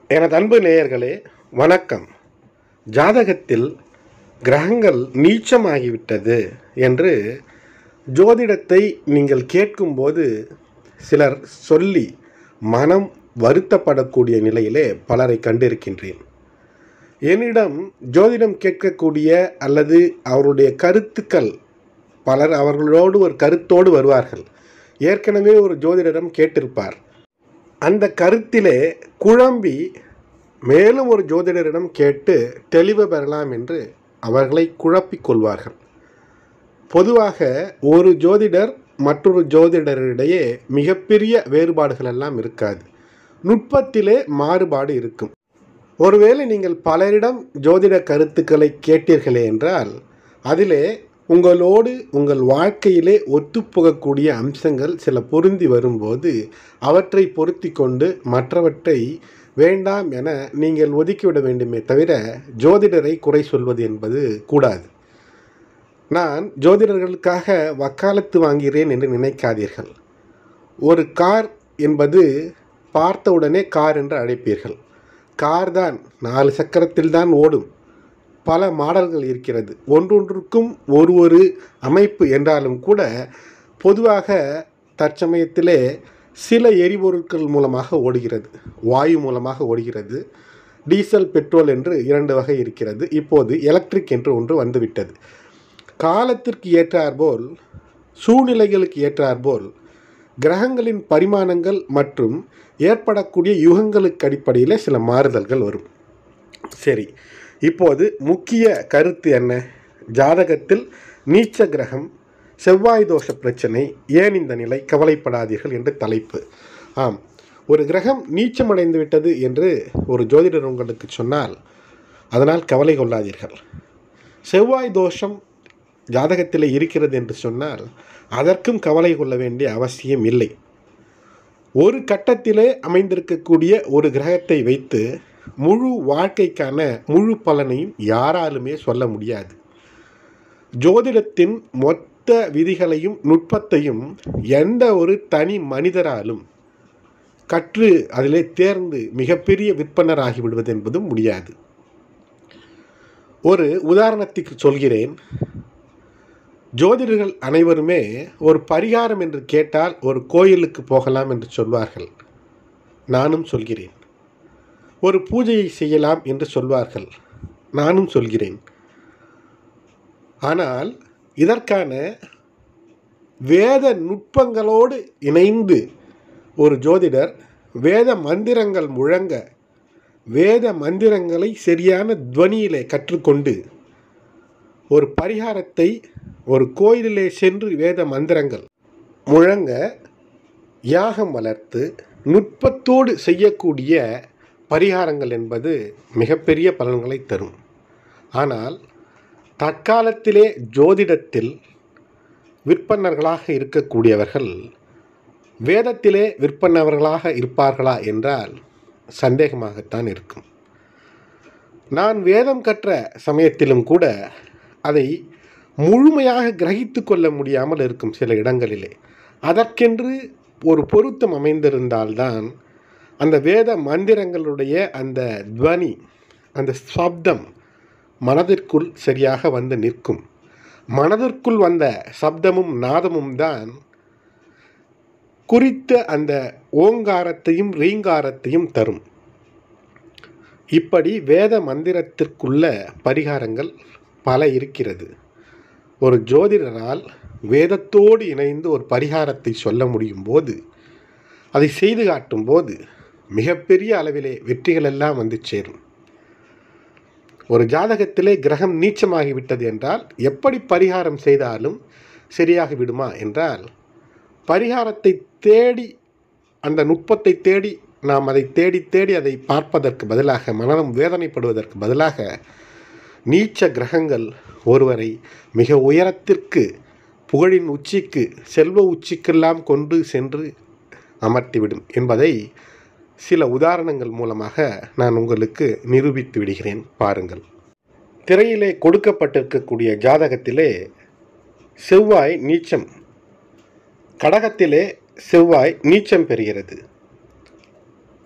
எனது அன்பு நேயர்களே வணக்கம் ஜாதகத்தில் கிரகங்கள் நீச்சமாகிவிட்டது என்று ஜோதிடத்தை நீங்கள் கேட்கும்போது சிலர் சொல்லி மனம் வருத்தப்படக்கூடிய நிலையிலே பலரை கண்டிருக்கின்றேன் என்னிடம் ஜோதிடம் கேட்கக்கூடிய அல்லது அவருடைய கருத்துக்கள் பலர் அவர்களோடு ஒரு கருத்தோடு வருவார்கள் ஏற்கனவே ஒரு ஜோதிடரிடம் கேட்டிருப்பார் அந்த கருத்திலே குழம்பி மேலும் ஒரு ஜோதிடரிடம் கேட்டு தெளிவு பெறலாம் என்று அவர்களை குழப்பிக் கொள்வார்கள் பொதுவாக ஒரு ஜோதிடர் மற்றொரு ஜோதிடரிடையே மிகப்பெரிய வேறுபாடுகள் எல்லாம் இருக்காது நுட்பத்திலே மாறுபாடு இருக்கும் ஒருவேளை நீங்கள் பலரிடம் ஜோதிட கருத்துக்களை கேட்டீர்களே என்றால் அதிலே உங்களோடு உங்கள் வாழ்க்கையிலே ஒத்துப்போகக்கூடிய அம்சங்கள் சில பொருந்தி வரும்போது அவற்றை பொருத்தி கொண்டு மற்றவற்றை வேண்டாம் என நீங்கள் ஒதுக்கிவிட வேண்டுமே தவிர ஜோதிடரை குறை சொல்வது என்பது கூடாது நான் ஜோதிடர்களுக்காக வக்காலத்து வாங்கிறேன் என்று நினைக்காதீர்கள் ஒரு கார் என்பது பார்த்தவுடனே கார் என்று அழைப்பீர்கள் கார் தான் நாலு சக்கரத்தில் தான் ஓடும் பல மாடல்கள் இருக்கிறது ஒன்றொன்றுக்கும் ஒரு ஒரு அமைப்பு என்றாலும் கூட பொதுவாக தற்சமயத்திலே சில எரிபொருட்கள் மூலமாக ஓடுகிறது வாயு மூலமாக ஓடுகிறது டீசல் பெட்ரோல் என்று இரண்டு வகை இருக்கிறது இப்போது எலக்ட்ரிக் என்று ஒன்று வந்துவிட்டது காலத்திற்கு ஏற்றாற்போல் சூழ்நிலைகளுக்கு ஏற்றாற்போல் கிரகங்களின் பரிமாணங்கள் மற்றும் ஏற்படக்கூடிய யுகங்களுக்கு அடிப்படையில் சில மாறுதல்கள் வரும் சரி இப்போது முக்கிய கருத்து என்ன ஜாதகத்தில் நீச்ச கிரகம் செவ்வாய் தோஷ பிரச்சனை ஏன் இந்த நிலை கவலைப்படாதீர்கள் என்று தலைப்பு ஆம் ஒரு கிரகம் நீச்சமடைந்து விட்டது என்று ஒரு ஜோதிடர் உங்களுக்கு சொன்னால் அதனால் கவலை கொள்ளாதீர்கள் செவ்வாய் தோஷம் ஜாதகத்தில் இருக்கிறது என்று சொன்னால் அதற்கும் கவலை கொள்ள வேண்டிய அவசியம் இல்லை ஒரு கட்டத்திலே அமைந்திருக்கக்கூடிய ஒரு கிரகத்தை வைத்து முழு வாழ்க்கைக்கான முழு பலனையும் யாராலுமே சொல்ல முடியாது ஜோதிடத்தின் மொத்த விதிகளையும் நுட்பத்தையும் எந்த ஒரு தனி மனிதராலும் கற்று அதிலே தேர்ந்து மிகப்பெரிய விற்பனராகி விடுவது என்பதும் முடியாது ஒரு உதாரணத்துக்கு சொல்கிறேன் ஜோதிடர்கள் அனைவருமே ஒரு பரிகாரம் என்று கேட்டால் ஒரு கோயிலுக்கு போகலாம் என்று சொல்வார்கள் நானும் சொல்கிறேன் ஒரு பூஜையை செய்யலாம் என்று சொல்வார்கள் நானும் சொல்கிறேன் ஆனால் இதற்கான வேத நுட்பங்களோடு இணைந்து ஒரு ஜோதிடர் வேத மந்திரங்கள் முழங்க வேத மந்திரங்களை சரியான துவனியிலே கற்றுக்கொண்டு ஒரு பரிகாரத்தை ஒரு கோயிலிலே சென்று வேத மந்திரங்கள் முழங்க யாகம் வளர்த்து நுட்பத்தோடு செய்யக்கூடிய பரிகாரங்கள் என்பது மிகப்பெரிய பலன்களை தரும் ஆனால் தற்காலத்திலே ஜோதிடத்தில் விற்பனர்களாக இருக்கக்கூடியவர்கள் வேதத்திலே விற்பனவர்களாக இருப்பார்களா என்றால் சந்தேகமாகத்தான் இருக்கும் நான் வேதம் கற்ற சமயத்திலும் கூட அதை முழுமையாக கிரகித்து கொள்ள முடியாமல் இருக்கும் சில இடங்களிலே அதற்கென்று ஒரு பொருத்தம் அமைந்திருந்தால்தான் அந்த வேத மந்திரங்களுடைய அந்த துவனி அந்த சப்தம் மனதிற்குள் சரியாக வந்து நிற்கும் மனதிற்குள் வந்த சப்தமும் நாதமும் தான் குறித்த அந்த ஓங்காரத்தையும் ரீங்காரத்தையும் தரும் இப்படி வேத மந்திரத்திற்குள்ள பரிகாரங்கள் பல இருக்கிறது ஒரு ஜோதிடரால் வேதத்தோடு இணைந்து ஒரு பரிகாரத்தை சொல்ல முடியும் போது அதை செய்து காட்டும் போது மிகப்பெரிய அளவிலே வெற்றிகள் எல்லாம் வந்து சேரும் ஒரு ஜாதகத்திலே கிரகம் நீச்சமாகிவிட்டது என்றால் எப்படி பரிகாரம் செய்தாலும் சரியாகி விடுமா என்றால் பரிகாரத்தை தேடி அந்த நுட்பத்தை தேடி நாம் அதை தேடி தேடி அதை பார்ப்பதற்கு பதிலாக மனம் வேதனைப்படுவதற்கு பதிலாக நீச்ச கிரகங்கள் ஒருவரை மிக உயரத்திற்கு புகழின் உச்சிக்கு செல்வ உச்சிக்கெல்லாம் கொண்டு சென்று அமர்த்திவிடும் என்பதை சில உதாரணங்கள் மூலமாக நான் உங்களுக்கு நிரூபித்து விடுகிறேன் பாருங்கள் திரையிலே கொடுக்கப்பட்டிருக்கக்கூடிய ஜாதகத்திலே செவ்வாய் நீச்சம் கடகத்திலே செவ்வாய் நீச்சம் பெறுகிறது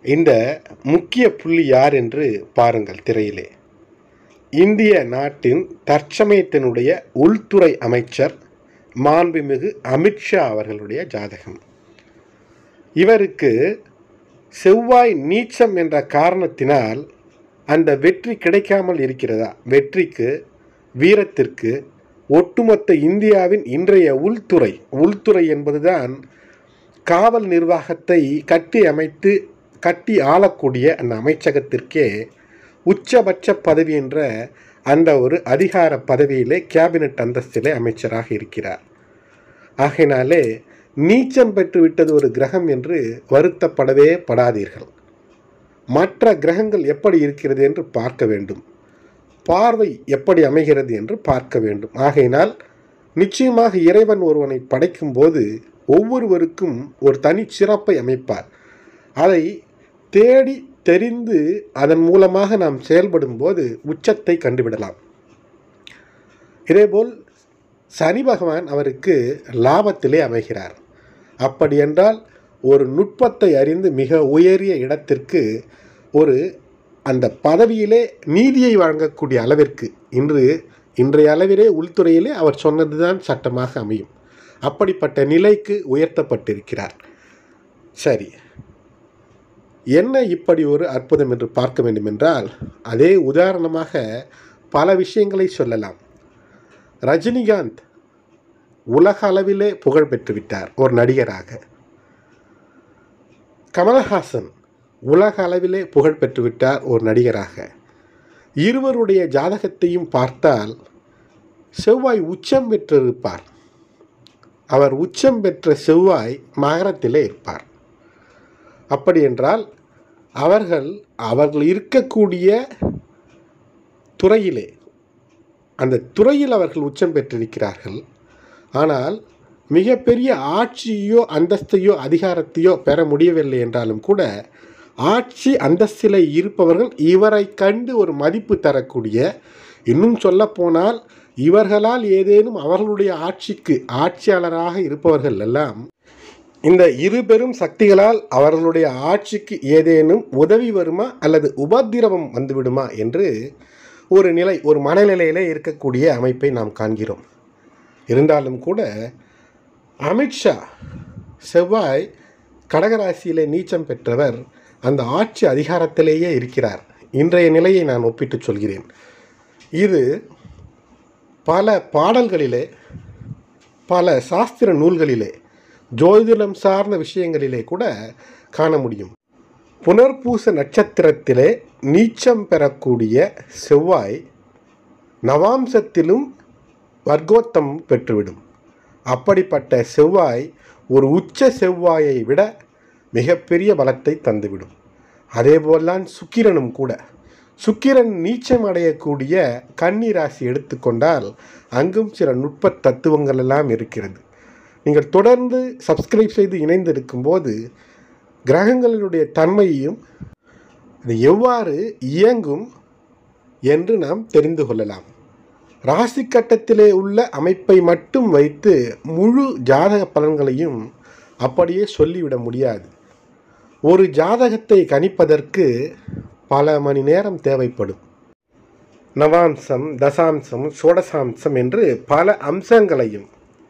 இந்த முக்கிய புள்ளி யார் என்று பாருங்கள் திரையிலே இந்திய நாட்டின் தற்சமயத்தினுடைய உள்துறை அமைச்சர் மாண்புமிகு அமித்ஷா அவர்களுடைய ஜாதகம் இவருக்கு செவ்வாய் நீச்சம் என்ற காரணத்தினால் அந்த வெற்றி கிடைக்காமல் இருக்கிறதா வெற்றிக்கு வீரத்திற்கு ஒட்டுமொத்த இந்தியாவின் இன்றைய உள்துறை உள்துறை என்பதுதான் காவல் நிர்வாகத்தை கட்டி அமைத்து கட்டி ஆளக்கூடிய அந்த அமைச்சகத்திற்கே உச்சபட்ச பதவி என்ற அந்த ஒரு அதிகார பதவியிலே கேபினட் அந்தஸ்திலே அமைச்சராக இருக்கிறார் ஆகையினாலே நீச்சம் பெற்று விட்டது ஒரு கிரகம் என்று வருத்தப்படவே படாதீர்கள் மற்ற கிரகங்கள் எப்படி இருக்கிறது என்று பார்க்க வேண்டும் பார்வை எப்படி அமைகிறது என்று பார்க்க வேண்டும் ஆகையினால் நிச்சயமாக இறைவன் ஒருவனை படைக்கும்போது ஒவ்வொருவருக்கும் ஒரு தனி சிறப்பை அமைப்பார் அதை தேடி தெரிந்து அதன் மூலமாக நாம் செயல்படும் போது உச்சத்தை கண்டுவிடலாம் இதேபோல் சனி பகவான் அவருக்கு லாபத்திலே அமைகிறார் அப்படி என்றால் ஒரு நுட்பத்தை அறிந்து மிக உயரிய இடத்திற்கு ஒரு அந்த பதவியிலே நீதியை வழங்கக்கூடிய அளவிற்கு இன்று இன்றைய அளவிலே உள்துறையிலே அவர் சொன்னதுதான் சட்டமாக அமையும் அப்படிப்பட்ட நிலைக்கு உயர்த்தப்பட்டிருக்கிறார் சரி என்ன இப்படி ஒரு அற்புதம் என்று பார்க்க வேண்டும் என்றால் அதே உதாரணமாக பல விஷயங்களை சொல்லலாம் ரஜினிகாந்த் உலக அளவிலே புகழ் பெற்றுவிட்டார் ஒரு நடிகராக கமலஹாசன் உலக அளவிலே புகழ் பெற்றுவிட்டார் ஒரு நடிகராக இருவருடைய ஜாதகத்தையும் பார்த்தால் செவ்வாய் உச்சம் பெற்றிருப்பார் அவர் உச்சம் பெற்ற செவ்வாய் மகரத்திலே இருப்பார் அப்படி என்றால் அவர்கள் அவர்கள் இருக்கக்கூடிய துறையிலே அந்த துறையில் அவர்கள் உச்சம் பெற்றிருக்கிறார்கள் ஆனால் மிகப்பெரிய ஆட்சியோ அந்தஸ்தையோ அதிகாரத்தையோ பெற முடியவில்லை என்றாலும் கூட ஆட்சி அந்தஸ்தில் இருப்பவர்கள் இவரை கண்டு ஒரு மதிப்பு தரக்கூடிய இன்னும் சொல்லப்போனால் இவர்களால் ஏதேனும் அவர்களுடைய ஆட்சிக்கு ஆட்சியாளராக இருப்பவர்கள் எல்லாம் இந்த இரு பெரும் சக்திகளால் அவர்களுடைய ஆட்சிக்கு ஏதேனும் உதவி வருமா அல்லது உபத்திரவம் வந்துவிடுமா என்று ஒரு நிலை ஒரு மனநிலையிலே இருக்கக்கூடிய அமைப்பை நாம் காண்கிறோம் இருந்தாலும் கூட அமித்ஷா செவ்வாய் கடகராசியிலே நீச்சம் பெற்றவர் அந்த ஆட்சி அதிகாரத்திலேயே இருக்கிறார் இன்றைய நிலையை நான் ஒப்பிட்டு சொல்கிறேன் இது பல பாடல்களிலே பல சாஸ்திர நூல்களிலே ஜோதிடம் சார்ந்த விஷயங்களிலே கூட காண முடியும் புனர்பூச நட்சத்திரத்திலே நீச்சம் பெறக்கூடிய செவ்வாய் நவாம்சத்திலும் வர்க்கோத்தம் பெற்றுவிடும் அப்படிப்பட்ட செவ்வாய் ஒரு உச்ச செவ்வாயை விட மிகப்பெரிய பலத்தை தந்துவிடும் அதேபோல்தான் சுக்கிரனும் கூட சுக்கிரன் நீச்சம் அடையக்கூடிய கன்னி ராசி எடுத்துக்கொண்டால் அங்கும் சில நுட்ப தத்துவங்கள் எல்லாம் இருக்கிறது நீங்கள் தொடர்ந்து சப்ஸ்கிரைப் செய்து இணைந்து இருக்கும்போது கிரகங்களினுடைய தன்மையையும் இது எவ்வாறு இயங்கும் என்று நாம் தெரிந்து கொள்ளலாம் ராசி கட்டத்திலே உள்ள அமைப்பை மட்டும் வைத்து முழு ஜாதக பலன்களையும் அப்படியே சொல்லிவிட முடியாது ஒரு ஜாதகத்தை கணிப்பதற்கு பல மணி நேரம் தேவைப்படும் நவாம்சம் தசாம்சம் சோடசாம்சம் என்று பல அம்சங்களையும்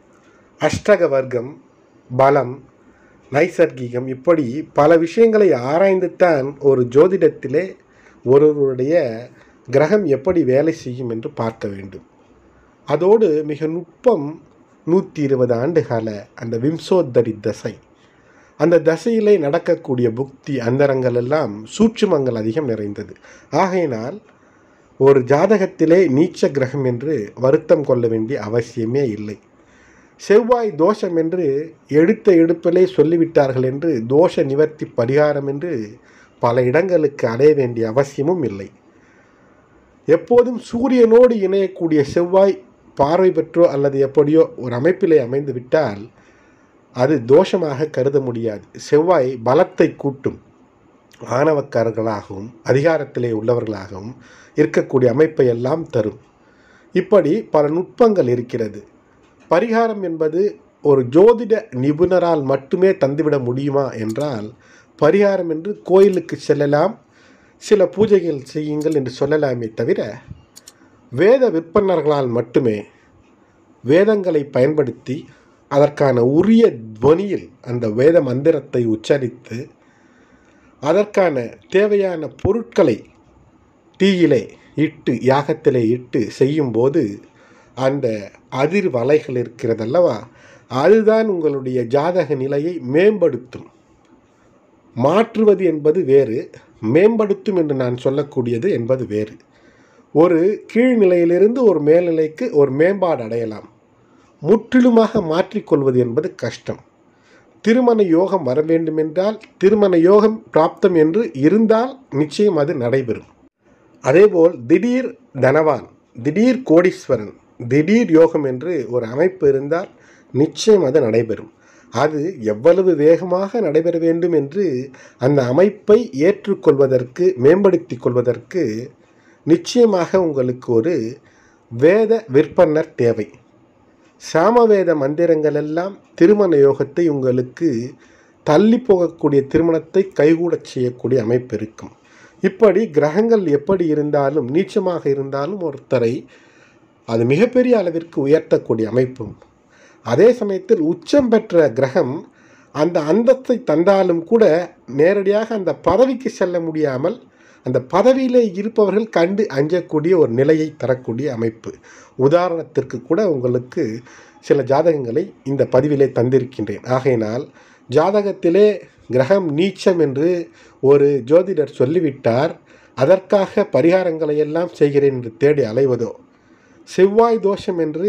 அஷ்டக வர்க்கம் பலம் நைசர்கிகம் இப்படி பல விஷயங்களை ஆராய்ந்துத்தான் ஒரு ஜோதிடத்திலே ஒருவருடைய கிரகம் எப்படி வேலை செய்யும் என்று பார்க்க வேண்டும் அதோடு மிக நுட்பம் நூற்றி இருபது ஆண்டுகால அந்த விம்சோத்தரி தசை அந்த தசையிலே நடக்கக்கூடிய புக்தி அந்தரங்கள் எல்லாம் சூட்சுமங்கள் அதிகம் நிறைந்தது ஆகையினால் ஒரு ஜாதகத்திலே நீச்ச கிரகம் என்று வருத்தம் கொள்ள வேண்டிய அவசியமே இல்லை செவ்வாய் தோஷம் என்று எடுத்த எடுப்பிலே சொல்லிவிட்டார்கள் என்று தோஷ நிவர்த்தி பரிகாரம் என்று பல இடங்களுக்கு அடைய வேண்டிய அவசியமும் இல்லை எப்போதும் சூரியனோடு இணையக்கூடிய செவ்வாய் பார்வை பெற்றோ அல்லது எப்படியோ ஒரு அமைப்பிலே அமைந்து விட்டால் அது தோஷமாக கருத முடியாது செவ்வாய் பலத்தை கூட்டும் ஆணவக்காரர்களாகவும் அதிகாரத்திலே உள்ளவர்களாகவும் இருக்கக்கூடிய அமைப்பை எல்லாம் தரும் இப்படி பல நுட்பங்கள் இருக்கிறது பரிகாரம் என்பது ஒரு ஜோதிட நிபுணரால் மட்டுமே தந்துவிட முடியுமா என்றால் பரிகாரம் என்று கோயிலுக்கு செல்லலாம் சில பூஜைகள் செய்யுங்கள் என்று சொல்லலாமே தவிர வேத விற்பனர்களால் மட்டுமே வேதங்களை பயன்படுத்தி அதற்கான உரிய துவனியில் அந்த வேத மந்திரத்தை உச்சரித்து அதற்கான தேவையான பொருட்களை தீயிலே இட்டு யாகத்திலே இட்டு செய்யும்போது அந்த அதிர்வலைகள் இருக்கிறதல்லவா அதுதான் உங்களுடைய ஜாதக நிலையை மேம்படுத்தும் மாற்றுவது என்பது வேறு மேம்படுத்தும் என்று நான் சொல்லக்கூடியது என்பது வேறு ஒரு கீழ்நிலையிலிருந்து ஒரு மேல்நிலைக்கு ஒரு மேம்பாடு அடையலாம் முற்றிலுமாக மாற்றிக்கொள்வது என்பது கஷ்டம் திருமண யோகம் வர வேண்டுமென்றால் திருமண யோகம் பிராப்தம் என்று இருந்தால் நிச்சயம் அது நடைபெறும் அதேபோல் திடீர் தனவான் திடீர் கோடீஸ்வரன் திடீர் யோகம் என்று ஒரு அமைப்பு இருந்தால் நிச்சயம் அது நடைபெறும் அது எவ்வளவு வேகமாக நடைபெற வேண்டும் என்று அந்த அமைப்பை ஏற்றுக்கொள்வதற்கு மேம்படுத்தி கொள்வதற்கு நிச்சயமாக உங்களுக்கு ஒரு வேத விற்பனர் தேவை சாமவேத மந்திரங்கள் எல்லாம் திருமண யோகத்தை உங்களுக்கு தள்ளி போகக்கூடிய திருமணத்தை கைகூடச் செய்யக்கூடிய அமைப்பு இருக்கும் இப்படி கிரகங்கள் எப்படி இருந்தாலும் நீச்சமாக இருந்தாலும் ஒருத்தரை அது மிகப்பெரிய அளவிற்கு உயர்த்தக்கூடிய அமைப்பும் அதே சமயத்தில் உச்சம் பெற்ற கிரகம் அந்த அந்தத்தை தந்தாலும் கூட நேரடியாக அந்த பதவிக்கு செல்ல முடியாமல் அந்த பதவியிலே இருப்பவர்கள் கண்டு அஞ்சக்கூடிய ஒரு நிலையை தரக்கூடிய அமைப்பு உதாரணத்திற்கு கூட உங்களுக்கு சில ஜாதகங்களை இந்த பதிவிலே தந்திருக்கின்றேன் ஆகையினால் ஜாதகத்திலே கிரகம் நீச்சம் என்று ஒரு ஜோதிடர் சொல்லிவிட்டார் அதற்காக பரிகாரங்களை எல்லாம் செய்கிறேன் என்று தேடி அலைவதோ செவ்வாய் தோஷம் என்று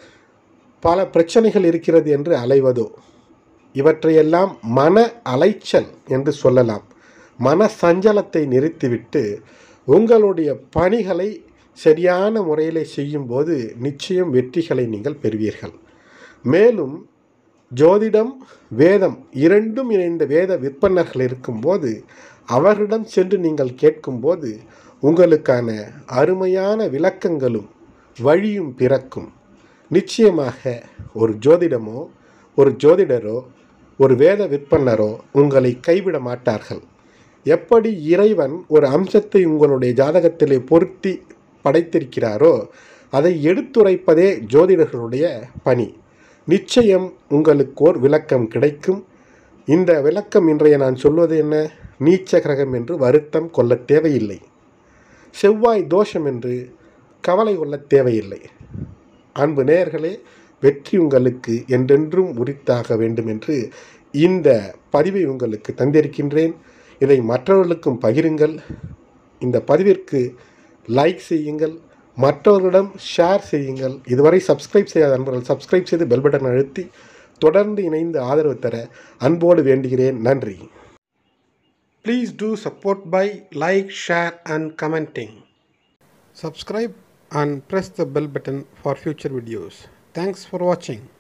பல பிரச்சனைகள் இருக்கிறது என்று அலைவதோ இவற்றையெல்லாம் மன அலைச்சல் என்று சொல்லலாம் மன சஞ்சலத்தை நிறுத்திவிட்டு உங்களுடைய பணிகளை சரியான முறையில் செய்யும்போது நிச்சயம் வெற்றிகளை நீங்கள் பெறுவீர்கள் மேலும் ஜோதிடம் வேதம் இரண்டும் இணைந்த வேத விற்பனர்கள் இருக்கும்போது அவர்களிடம் சென்று நீங்கள் கேட்கும்போது உங்களுக்கான அருமையான விளக்கங்களும் வழியும் பிறக்கும் நிச்சயமாக ஒரு ஜோதிடமோ ஒரு ஜோதிடரோ ஒரு வேத விற்பனரோ உங்களை கைவிட மாட்டார்கள் எப்படி இறைவன் ஒரு அம்சத்தை உங்களுடைய ஜாதகத்திலே பொருத்தி படைத்திருக்கிறாரோ அதை எடுத்துரைப்பதே ஜோதிடர்களுடைய பணி நிச்சயம் உங்களுக்கு ஓர் விளக்கம் கிடைக்கும் இந்த விளக்கம் இன்றைய நான் சொல்வது என்ன நீச்ச கிரகம் என்று வருத்தம் கொள்ள தேவையில்லை செவ்வாய் தோஷம் என்று கவலை கொள்ள தேவையில்லை அன்பு நேயர்களே வெற்றி உங்களுக்கு என்றென்றும் உரித்தாக வேண்டும் என்று இந்த பதிவை உங்களுக்கு தந்திருக்கின்றேன் இதை மற்றவர்களுக்கும் பகிருங்கள் இந்த பதிவிற்கு லைக் செய்யுங்கள் மற்றவர்களிடம் ஷேர் செய்யுங்கள் இதுவரை சப்ஸ்கிரைப் செய்யாத அன்பர்கள் சப்ஸ்கிரைப் செய்து பெல் பட்டன் அழுத்தி தொடர்ந்து இணைந்து ஆதரவு தர அன்போடு வேண்டுகிறேன் நன்றி please do support by like share and commenting subscribe and press the bell button for future videos thanks for watching